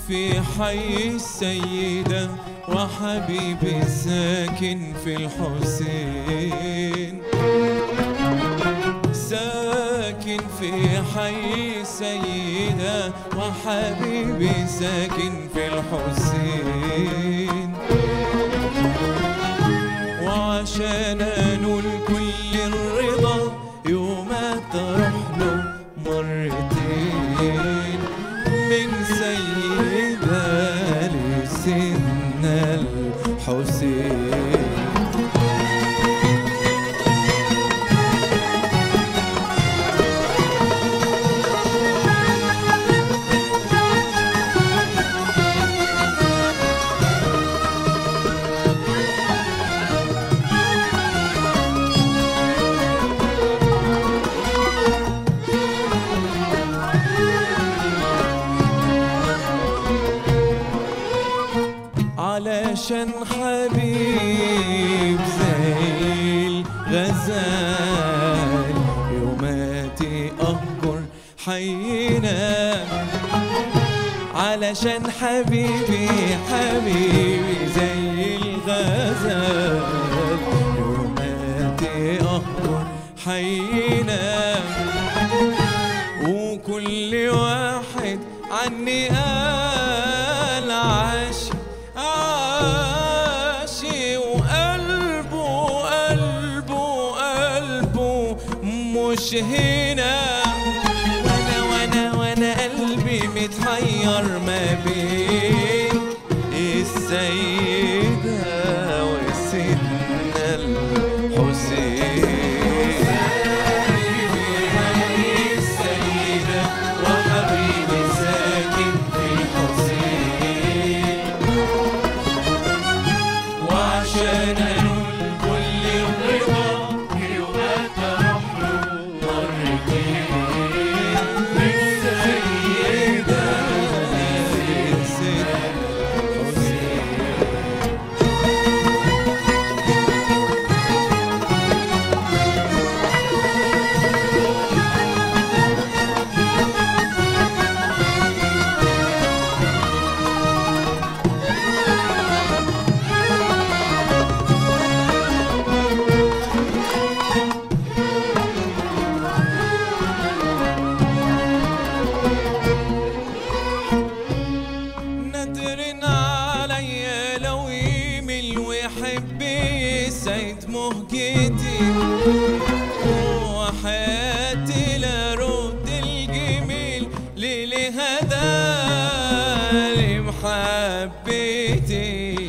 في حي السيدة وحبيبي ساكن في الحسين ساكن في حي السيدة وحبيبي ساكن في الحسين وعشان انول كل الرضا يوم تروح له مرتين من سيدة لسيدنا الحسين علشان حبيب زي الغزال يوماتي أهجر حينا علشان حبيبي حبيبي زي الغزال يوماتي أهجر حينا وكل واحد عني قال عاشي عاشي وقلبه قلبه قلبه مش هنا وانا وانا وانا قلبي متحير ما بين السيدة وسيدنا الحسين السيدة وحبيبي ساكن في الحسين وعشان انول كل الرضا يوم تروح له مرتين من سيدة سيدنا الحسين نادر عليا لو يميل ويحب يسعد مهجتي وحياتي لرد الجميل للي هدى محبتي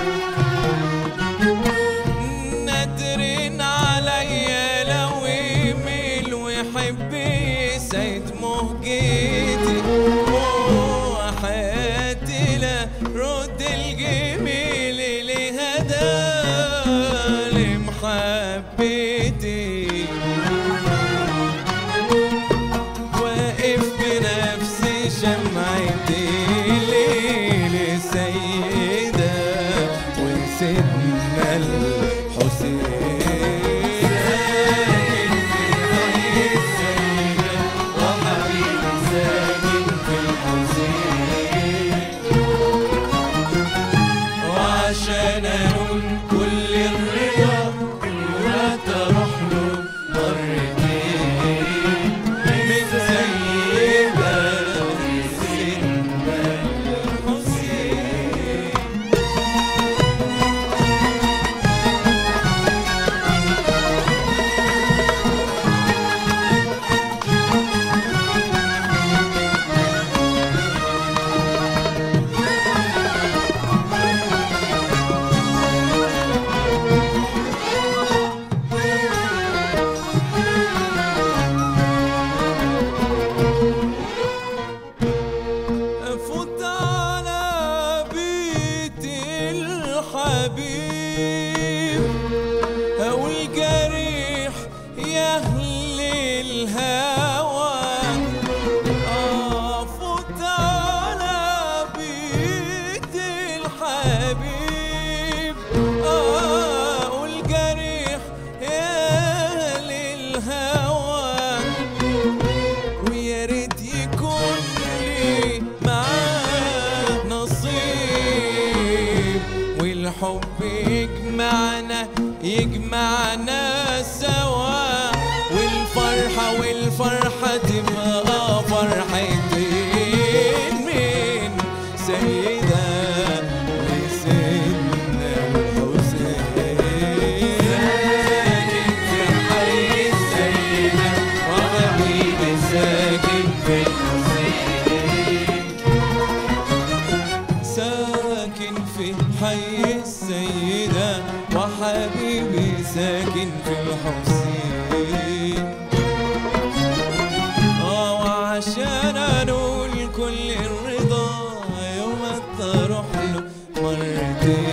نادر عليا لو يميل ويحب يسعد مهجتي وحياتي لا رد الجميل اللي هدى لمحبتي واقف بنفسي شمعتي ليل سيد والحب يجمعنا يجمعنا سوا والفرحة والفرحة تبقى فرحتين من سيدة لسيدنا الحسين ساكن في حي السيدة وحبيبي ساكن في الحسين ساكن في حي السيدة وحبيبي ساكن في الحسين اه وعشان انول كل الرضا يوم تروح له مرتين